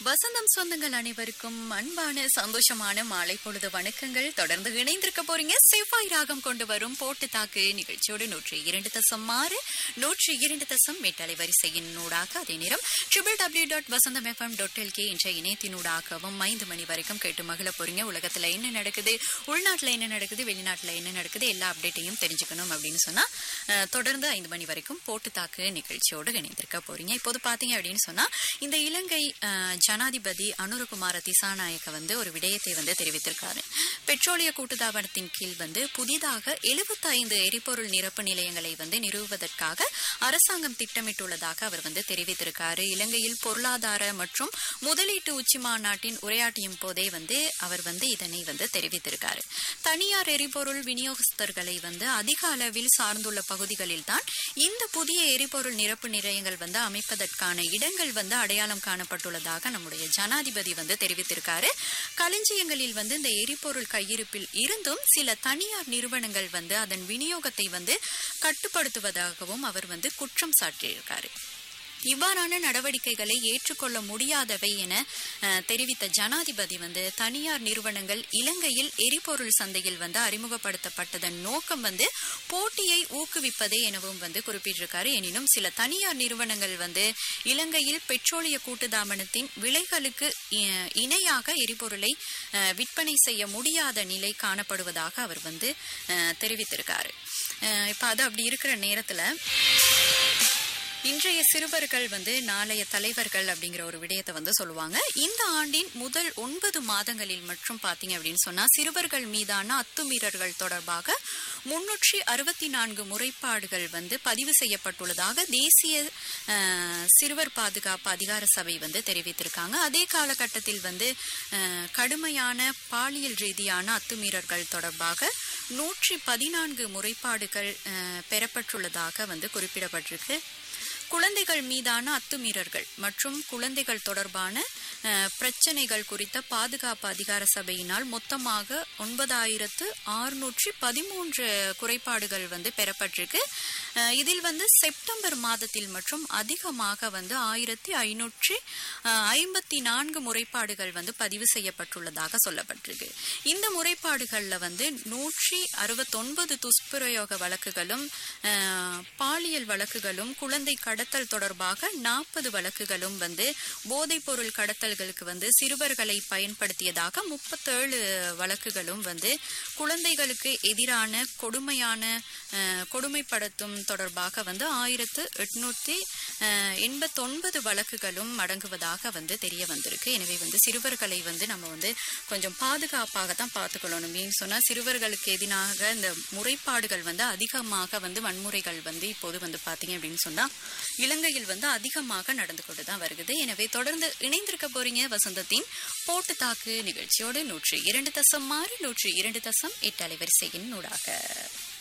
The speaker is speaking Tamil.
வசந்தம் சொந்தங்கள் அனைவருக்கும் அன்பான சந்தோஷமான மாலை பொழுது வணக்கங்கள் தொடர்ந்து இணைந்திருக்க போறீங்க செவ்வாய் ராகம் கொண்டு வரும் போட்டு தாக்கு நிகழ்ச்சியோடு நூற்றி இரண்டு தசம் ஆறு நூற்றி இரண்டு தசம் எட்டலை வரிசையின் நூடாக அதே நேரம் triple W dot Vasantham FM dot LK என்ற இணையத்தினூடாகவும் ஐந்து மணி வரைக்கும் கேட்டு மகிழ போறீங்க உலகத்துல என்ன நடக்குது உள்நாட்டுல என்ன நடக்குது வெளிநாட்டுல என்ன நடக்குது எல்லா அப்டேட்டையும் தெரிஞ்சுக்கணும் அப்படின்னு சொன்னா அஹ், தொடர்ந்து ஐந்து மணி வரைக்கும் போட்டு தாக்கு நிகழ்ச்சியோடு இணைந்திருக்க போறீங்க இப்போது பாத்தீங்க அப்படின்னு சொன்னா இந்த இலங்கை அஹ், ஜனாதிபதி அனுரகுமார திசாநாயக்க வந்து ஒரு விடயத்தை வந்து தெரிவித்திருக்காரு பெட்ரோலிய கூட்டுத்தாபனத்தின் கீழ் வந்து புதிதாக 75 எரிபொருள் நிரப்பு நிலையங்களை வந்து நிறுவுவதற்காக அரசாங்கம் திட்டமிட்டுள்ளதாக அவர் வந்து தெரிவித்திருக்காரு இலங்கையில் பொருளாதார மற்றும் முதலீட்டு உச்சி மாநாட்டின் உரையாற்றியும் போதே வந்து அவர் வந்து இதனை வந்து தெரிவித்திருக்காரு தனியார் எரிபொருள் விநியோகஸ்தர்களை வந்து அதிக அளவில் சார்ந்துள்ள பகுதிகளில் தான் இந்த புதிய எரிபொருள் நிரப்பு நிலையங்கள் வந்து அமைப்பதற்கான இடங்கள் வந்து அடையாளம் காணப்பட்டுள்ளதாக நம்முடைய ஜனாதிபதி வந்து தெரிவித்திருக்காரு களஞ்சியங்களில் வந்து இந்த எரிபொருள் கையிருப்பில் இருந்தும் சில தனியார் நிறுவனங்கள் வந்து அதன் விநியோகத்தை வந்து கட்டுப்படுத்துவதாகவும் அவர் வந்து குற்றம் சாட்டியிருக்காரு இவ்வாறான நடவடிக்கைகளை ஏற்றுக்கொள்ள முடியாதவை என அஹ், தெரிவித்த ஜனாதிபதி வந்து தனியார் நிறுவனங்கள் இலங்கையில் எரிபொருள் சந்தையில் வந்து அறிமுகப்படுத்தப்பட்டதன் நோக்கம் வந்து போட்டியை ஊக்குவிப்பதே எனவும் வந்து குறிப்பிட்டிருக்காரு எனினும் சில தனியார் நிறுவனங்கள் வந்து இலங்கையில் பெட்ரோலிய கூட்டுத்தாபனத்தின் விலைகளுக்கு இ- இணையாக எரிபொருளை அஹ், விற்பனை செய்ய முடியாத நிலை காணப்படுவதாக அவர் வந்து அஹ், தெரிவித்திருக்காரு அஹ், இப்ப அது அப்படி இருக்கிற நேரத்துல இன்றைய சிறுவர்கள் வந்து நாளைய தலைவர்கள் அப்படிங்கிற ஒரு விடயத்தை வந்து சொல்லுவாங்க இந்த ஆண்டின் முதல் ஒன்பது மாதங்களில் மற்றும் பாத்தீங்க அப்படின்னு சொன்னா சிறுவர்கள் மீதான அத்துமீறல்கள் தொடர்பாக முன்னூற்றி அறுபத்தி நான்கு முறைப்பாடுகள் வந்து பதிவு செய்யப்பட்டுள்ளதாக தேசிய அஹ், சிறுவர் பாதுகாப்பு அதிகார சபை வந்து தெரிவித்திருக்காங்க அதே காலகட்டத்தில் வந்து அஹ், கடுமையான பாலியல் ரீதியான அத்துமீறல்கள் தொடர்பாக நூற்றி பதினான்கு முறைப்பாடுகள் அஹ், பெறப்பட்டுள்ளதாக வந்து குறிப்பிடப்பட்டிருக்கு குழந்தைகள் மீதான அத்துமீறல்கள் மற்றும் குழந்தைகள் தொடர்பான அஹ், பிரச்சனைகள் குறித்த பாதுகாப்பு அதிகார சபையினால் மொத்தமாக ஒன்பதாயிரத்து ஆறுநூற்றி பதிமூன்று குறைபாடுகள் வந்து பெறப்பட்டிருக்கு அஹ், இதில் வந்து செப்டம்பர் மாதத்தில் மற்றும் அதிகமாக வந்து ஆயிரத்தி ஐநூற்றி ஐம்பத்தி நான்கு முறைப்பாடுகள் வந்து பதிவு செய்யப்பட்டுள்ளதாக சொல்லப்பட்டிருக்கு இந்த முறைப்பாடுகள்ல வந்து நூற்றி அறுபத்தொன்பது துஷ்பிரயோக வழக்குகளும் அஹ், பாலியல் வழக்குகளும் குழந்தை கடத்தல் தொடர்பாக நாற்பது வழக்குகளும் வந்து போதைப்பொருள் கடத்தல்களுக்கு வந்து சிறுவர்களை பயன்படுத்தியதாக முப்பத்தேழு வழக்குகளும் வந்து குழந்தைகளுக்கு எதிரான கொடுமையான அஹ், கொடுமைப்படுத்தும் தொடர்பாக வந்து ஆயிரத்து எட்நூத்தி எண்பத்தொன்பது வழக்குகளும் அடங்குவதாக வந்து தெரிய வந்திருக்கு எனவே வந்து சிறுவர்களை வந்து நம்ம வந்து கொஞ்சம் பாதுகாப்பாக தான் பார்த்துக்கொள்ளணும் ஏன்னு சொன்னா சிறுவர்களுக்கு எதிராக இந்த முறைப்பாடுகள் வந்து அதிகமாக வந்து வன்முறைகள் வந்து இப்போது வந்து பாத்தீங்க அப்படின்னு சொன்னா இலங்கையில் வந்து அதிகமாக நடந்து கொண்டு தான் வருகிறது எனவே தொடர்ந்து இணைந்திருக்க போறீங்க வசந்தத்தின் போட்டு தாக்கு நிகழ்ச்சியோடு நூற்றி இரண்டு தசம் ஆறு நூற்றி இரண்டு தசம் எட்டு அலைவரிசையின் நூடாக